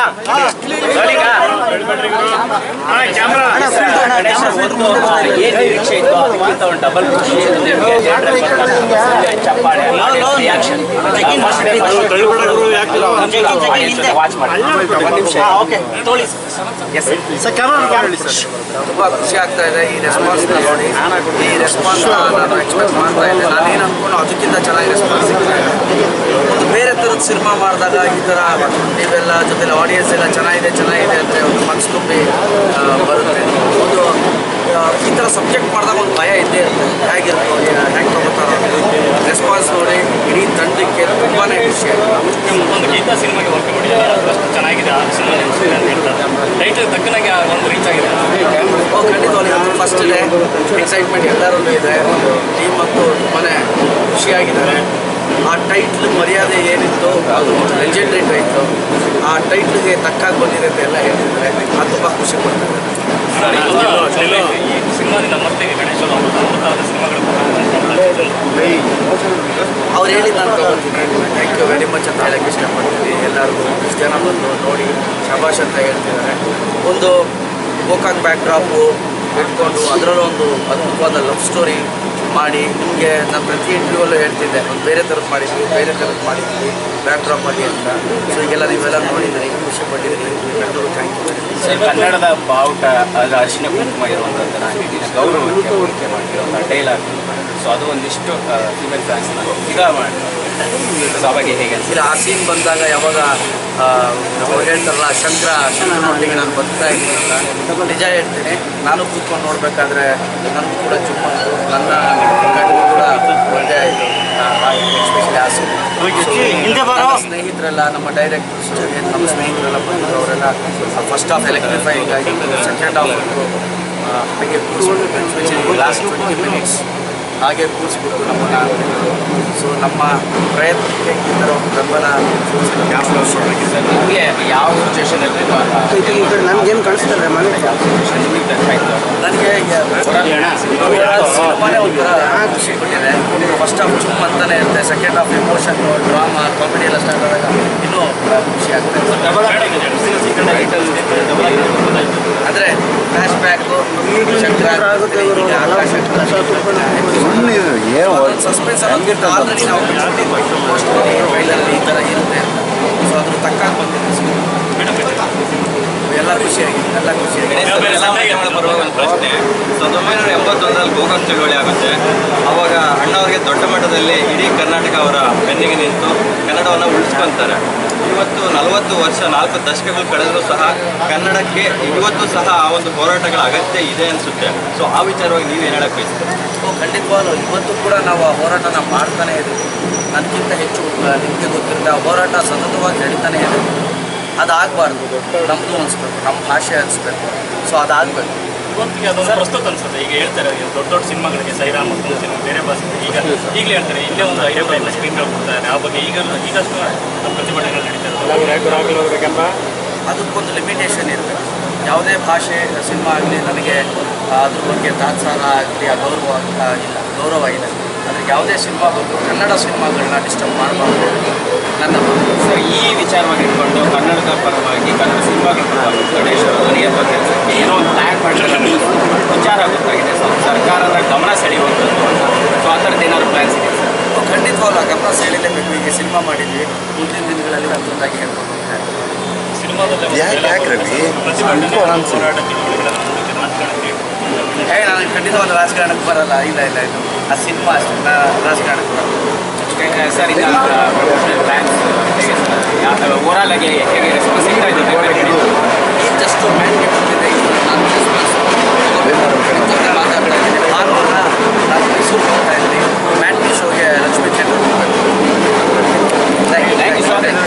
ಗಣೇಶ ಒಂದು ಏನ್ ನಿರೀಕ್ಷೆ ಇತ್ತು ಅದಕ್ಕಿಂತ ಒಂದು ಡಬಲ್ ಖುಷಿ ನಿಮಗೆ ಜನರಲ್ಲಿ ಬಂದ ಚಪ್ಪಾಳೆ ರಿಯಾಕ್ಷನ್ ವಾಚ್ ಮಾಡಿ ಒಂದು ನಿಮಿಷ ಓಕೆ ತೋಳಿ ಎಸ್ ತುಂಬ ಖುಷಿ ಆಗ್ತಾ ಇದೆ ಈ ರೆಸ್ಪಾನ್ಸ್ ನೋಡಿ ಈ ರೆಸ್ಪಾನ್ಸ್ ನಾನು ಎಕ್ಸ್ಪೆಕ್ಟ್ ಮಾಡ್ತಾ ಇದ್ದೆ ನಾನೇನು ಅನ್ಕೊಂಡು ಅದಕ್ಕಿಂತ ಚೆನ್ನಾಗಿ ರೆಸ್ಪಾನ್ಸ್ ಸಿಗ್ತಾ ಇದೆ ಒಂದು ಬೇರೆ ಥರದ ಸಿನಿಮಾ ಮಾಡಿದಾಗ ಈ ಥರ ನೀವೆಲ್ಲ ಜೊತೆಲಿ ಆಡಿಯನ್ಸ್ ಎಲ್ಲ ಚೆನ್ನಾಗಿದೆ ಚೆನ್ನಾಗಿದೆ ಅಂತ ಒಂದು ಮನಸ್ಸು ತುಂಬಿ ಆ, ಬರುತ್ತೆ ಒಂದು ಆ, ಈ ಥರ ಸಬ್ಜೆಕ್ಟ್ ಮಾಡಿದಾಗ ಒಂದು ಭಯ ಇದ್ದೇ ಇರುತ್ತೆ ಹೇಗಿರುತ್ತೋ ಹೆಂಗೆ ತಗೋತಾರೋ ರೆಸ್ಪಾನ್ಸ್ ನೋಡಿ ಇಡೀ ತಂಡಕ್ಕೆ ತುಂಬಾ ಖುಷಿ ಆಯಿತು ಒಂದು ಗೀತಾ ಸಿನಿಮಾಗೆ ವರ್ಕ್ ಮಾಡಿದ್ದಾರೆ ಅಷ್ಟು ಚೆನ್ನಾಗಿದೆ ಆ ಸಿನಿಮಾ ನೆನೆಸಿದೆ ಅಂತ ಹೇಳ್ತಾರೆ ಟೈಟಲ್ ತಕ್ಕನಾಗೆ ಒಂದು ರೀಚ್ ಆಗಿದೆ ಓ ಖಂಡಿತವಾಗ್ಲೂ ಇವತ್ತು ಫಸ್ಟ್ ಇದೆ ಎಕ್ಸೈಟ್ಮೆಂಟ್ ಎಲ್ಲರಲ್ಲೂ ಇದೆ ಟೀಮ್ ಮತ್ತು ತುಂಬಾ ಖುಷಿಯಾಗಿದ್ದಾರೆ ಆ ಟೈಟ್ಲ್ ಮರ್ಯಾದೆ ಏನಿತ್ತು ಅದು ಲೆಜೆಂಡ್ರಿ ಟೈಟ್ಲು ಆ ಟೈಟ್ಲಿಗೆ ತಕ್ಕಾಗಿ ಬಂದಿದೆ ಅಂತ ಎಲ್ಲ ಹೇಳ್ತಿದ್ದಾರೆ ಅದು ತುಂಬ ಖುಷಿ ಪಡ್ತಾರೆ ಈ ಸಿನಿಮಾದಿಂದ ಮತ್ತೆ ಗಣೇಶ ಅವರು ಅಮೃತವಾದ ಸಿನಿಮಾಗಳು ಅವ್ರು ಹೇಳಿದ್ದು ನಾನು ತಗೊಳ್ತೀನಿ ಥ್ಯಾಂಕ್ ಯು ವೆರಿ ಮಚ್ ಅಂತ ಹೇಳಕ್ಕೆ ಇಷ್ಟಪಡ್ತೀನಿ ಎಲ್ಲರಿಗೂ ಇಷ್ಟು ಜನ ಬಂದು ನೋಡಿ ಶಬಾಷ್ ಅಂತ ಹೇಳ್ತಿದ್ದಾರೆ ಒಂದು ಗೋಕಾಕ್ ಬ್ಯಾಕ್ ಡ್ರಾಪು ಇಟ್ಕೊಂಡು ಅದರಲ್ಲೂ ಒಂದು ಅದ್ಭುತವಾದ ಲವ್ ಸ್ಟೋರಿ ಮಾಡಿ ನಿಮಗೆ ನಾನು ಪ್ರತಿ ಇಂಟರ್ವ್ಯೂಲ್ಲೂ ಹೇಳ್ತಿದ್ದೆ ಒಂದು ಬೇರೆ ಥರದ್ದು ಮಾಡಿದ್ವಿ ಬೇರೆ ಥರದ್ದು ಮಾಡಿದ್ವಿ ಬ್ಯಾಕ್ ಡ್ರಾಪ್ ಆಗಿ ಅಂತ ಸೊ ಈಗೆಲ್ಲ ನೀವೆಲ್ಲ ನೋಡಿದ್ರಿ ಖುಷಿ ಪಟ್ಟಿದ್ದೀರಿ ಎಲ್ಲರೂ thank you very much so ಕನ್ನಡದ ಬಾವುಟ ಅದು ಅರಿಶಿನ ಕುಂಕುಮ ಇರುವಂಥದ್ದು ನಾನು ಇದನ್ನ ಗೌರವಕ್ಕೆ ಹೋಲಿಕೆ ಮಾಡಿರುವಂಥ ಡೈಲಾಗ್ ಸೊ ಅದು ಒಂದಿಷ್ಟು ಫಿಮೇಲ್ ಫ್ಯಾನ್ಸ್ನ ಇದ ಮಾಡಿ ಸೊ ಅವಾಗ ಹೇಗೆ ಅನ್ಸುತ್ತೆ? ಇಲ್ಲ ಆ ಸೀನ್ ಬಂದಾಗ ಯಾವಾಗ ಆ, ಅವ್ರು ಹೇಳ್ತಾರಲ್ಲ ಶಂಕರ ಶಂಕರನೊಟ್ಟಿಗೆ ನಾನು ಬದುಕ್ತಾ ಇದ್ದೀನಿ ಅಂತ ನಿಜ ಹೇಳ್ತೀನಿ ನಾನು ಕೂತ್ಕೊಂಡು ನೋಡಬೇಕಾದ್ರೆ ನನಗೂ ಕೂಡ ಚುಮ್ಮ ನನ್ನ ಕಣ್ಣಿಗೂ ಕೂಡ ಒಳ್ಳೆ ಆಯಿತು ಎಸ್ಪೆಷಲಿ ಆ scene. ನನ್ನ ಸ್ನೇಹಿತರೆಲ್ಲ ನಮ್ಮ ಡೈರೆಕ್ಟರ್ಸ್ ನಮ್ಮ ಸ್ನೇಹಿತರೆಲ್ಲ ಬಂದರು ಅವರೆಲ್ಲ ಫಸ್ಟ್ ಹಾಫ್ ಎಲೆಕ್ಟ್ರಿಫೈಯಿಂಗ್ ಆಗಿತ್ತು ಸೆಕೆಂಡ್ ಹಾಫ್ ಹಾಗೆ ಕೂರಿಸ್ಬಿಟ್ಟು ಲಾಸ್ಟ್ ಟ್ವೆಂಟಿ ಮಿನಿಟ್ಸ್ ಹಾಗೆ ಕೂರಿಸ್ಬಿಟ್ಟು ನಮ್ಮನ್ನು ಸೊ ನಮ್ಮ ಪ್ರಯತ್ನಕ್ಕೆ ಈ ಥರ ಒಂದು ಬೆಂಬಲ ಸರ್ ನಿಮಗೆ ಯಾವ ಸಿಚುವೇಶನಲ್ಲಿ ನನ್ಗೇನು ಕಾಣಿಸ್ತಾರೆ ಮನೆ ಯಾವ ಸಿಚುವೇಶನ್ ನಿಮಗೆ ಟಚ್ ಆಯಿತು ನನಗೆ ಸಿನಿಮಾನೇ ಒಂಥರ ಖುಷಿ ಕೊಟ್ಟಿದೆ ಫಸ್ಟ್ ಹಾಫ್ ಚುಮ್ ಅಂತಾನೆ ಇರುತ್ತೆ second half emotion drama comedy ಎಲ್ಲ ಸ್ಟಾರ್ಟ್ ಆದಾಗ ಇನ್ನೂ ಖುಷಿ ಆಗ್ತದೆ ಅಂದರೆ ಫ್ಲಾಶ್ ಬ್ಯಾಕು ಶಂಕರ ಈಗ ಆಕಾಶ ಸಸ್ಪೆನ್ಸ್ ಆಲ್ರೆಡಿ ನಾವು ಮೋಸ್ಟ್ ಟ್ರೈಲಲ್ಲಿ ಈ ಥರ ಇರುತ್ತೆ ಸೊ ಅದ್ರ ತಕ್ಕಾಗಿ ಬಂದಿದೆ ಎಲ್ಲ ಖುಷಿಯಾಗಿ ಎಲ್ಲ ಖುಷಿಯಾಗಿ ಬರುವಾಗ ಒಂದು ಪ್ರಶ್ನೆ ಸಾವಿರದ ಒಂಬೈನೂರ ಎಂಬತ್ತೊಂದರಲ್ಲಿ ಗೋಕಾಕ್ ಚಳುವಳಿ ಆಗುತ್ತೆ ಅವಾಗ ಅಣ್ಣವರಿಗೆ ದೊಡ್ಡ ಮಟ್ಟದಲ್ಲಿ ಇಡೀ ಕರ್ನಾಟಕ ಅವರ ಬೆನ್ನಿಗೆ ನಿಂತು ಕನ್ನಡವನ್ನು ಉಳಿಸ್ಕೊಂತಾರೆ ಇವತ್ತು ನಲವತ್ತು ವರ್ಷ ನಾಲ್ಕು ದಶಕಗಳು ಕಳೆದರೂ ಸಹ ಕನ್ನಡಕ್ಕೆ ಇವತ್ತು ಸಹ ಆ ಒಂದು ಹೋರಾಟಗಳ ಅಗತ್ಯ ಇದೆ ಅನಿಸುತ್ತೆ ಸೊ ಆ ವಿಚಾರವಾಗಿ ನೀವೇನು ಹೇಳಕ್ ಬಯಸ್ತೀರಿ ಓ, ಖಂಡಿತವಾಗ್ಲೂ ಇವತ್ತು ಕೂಡ ನಾವು ಆ ಹೋರಾಟನ ಮಾಡ್ತಾನೆ ಇದ್ದೀವಿ ನನಗಿಂತ ಹೆಚ್ಚು ಆ, ನಿಮಗೆ ಗೊತ್ತಿರುತ್ತೆ ಆ ಹೋರಾಟ ಸತತವಾಗಿ ನಡೀತಾನೆ ಇದೆ ಅದಾಗಬಾರ್ದು ನಮ್ಮದು ಅನಿಸ್ಬೇಕು ನಮ್ಮ ಭಾಷೆ ಅನಿಸ್ಬೇಕು ಸೊ ಅದಾಗಬೇಕು ಇವತ್ತಿಗೆ ಅದೊಂದು ಪ್ರಸ್ತುತ ಅನ್ಸುತ್ತೆ ಈಗ ಹೇಳ್ತಾರೆ ಈಗ ದೊಡ್ಡ ದೊಡ್ಡ ಸಿನಿಮಾಗಳಿಗೆ ಸೈರಾಮ್ ಮತ್ತು ಸಿನಿಮಾ ಬೇರೆ ಭಾಷೆ ಈಗ ಈಗಲೇ ಹೇಳ್ತಾರೆ ಇಲ್ಲೇ ಒಂದು ಐವತ್ತೈದು ಸ್ಕ್ರೀನ್ಗಳು ಕೊಡ್ತಾರೆ ಆ ಬಗ್ಗೆ ಈಗ ಈಗಷ್ಟು ಪ್ರತಿಭಟನೆಗಳು ನಡೀತಾರೆ ಅದಕ್ಕೊಂದು ಲಿಮಿಟೇಷನ್ ಇರಬೇಕು ಯಾವುದೇ ಭಾಷೆ ಸಿನಿಮಾ ಆಗಲಿ ನನಗೆ ಆ, ಅದ್ರ ಬಗ್ಗೆ ತಾತ್ಸಾರ ಆಗಲಿ ಆ ಗೌರವ ಆ, ಇಲ್ಲ ಗೌರವ ಇದೆ ಅದಕ್ಕೆ ಯಾವುದೇ ಸಿನಿಮಾ ಬಂದು ಕನ್ನಡ ಸಿನಿಮಾಗಳನ್ನ ಡಿಸ್ಟರ್ಬ್ ಮಾಡಬಾರ್ದು ನನ್ನ ಭಾವನೆ. ಸೊ ಈ ವಿಚಾರವಾಗಿ ಇಟ್ಕೊಂಡು ಕನ್ನಡದ ಪರವಾಗಿ ಕನ್ನಡ ಸಿನಿಮಾಗಳ ಪರವಾಗಿ ಗಣೇಶ ಧ್ವನಿ ಎತ್ತುವ ಕೆಲಸಕ್ಕೆ ಏನೋ ಒಂದು ಪ್ಲ್ಯಾನ್ ಮಾಡಿದ್ರೆ ವಿಚಾರ ಗೊತ್ತಾಗಿದೆ ಸೊ ಸರ್ಕಾರದ ಗಮನ ಸೆಳೆಯುವಂಥದ್ದು ಅಂತ ಸೊ ಆ ಥರದ್ದು ಏನಾದ್ರು ಪ್ಲ್ಯಾನ್ಸ್ ಇದೆ ಸರ್ ಖಂಡಿತವಾಗ್ಲೂ ಆ ಗಮನ ಸೆಳೀಲೇಬೇಕು ಈಗ ಸಿನಿಮಾ ಮಾಡಿದ್ವಿ ಮುಂದಿನ ದಿನಗಳಲ್ಲಿ ಅದ್ಭುತವಾಗಿ ಹೇಳ್ಬೋದು ಸಿನಿಮಾದಲ್ಲಿ ಯಾಕೆ- ಯಾಕೆ ರವಿ? ಪ್ರತಿಭಟನೆ ಸ್ವಲ್ಪ ಆರಾಮ್ಸೆ. ಹೋರಾಟ ಚಳುವಳಿಗಳನ್ನು ಮುಂದಕ್ಕೆ ರಾಜಕಾರಣಕ್ಕೆ ಏ ನಾನು ಖಂಡಿತವಾಗ್ಲೂ ರಾಜಕಾರಣಕ್ಕೆ ಬರಲ್ಲ ಇಲ್ಲ ಇಲ್ಲ ಇದು ಆ ಸಿನಿಮಾ ಅಷ್ಟೇ ನಾನು ರಾಜಕಾರಣಕ್ಕೆ ಬರಲ್ಲ ಸರ್ ಇನ್ನು ಪ್ರಮೋಷನಲ್ ಪ್ಲ್ಯಾನ್ಸ್ ಹೇಗೆ ಸರ್ ಓವರಾಲ್ ಆಗಿ ಹೇಗೆ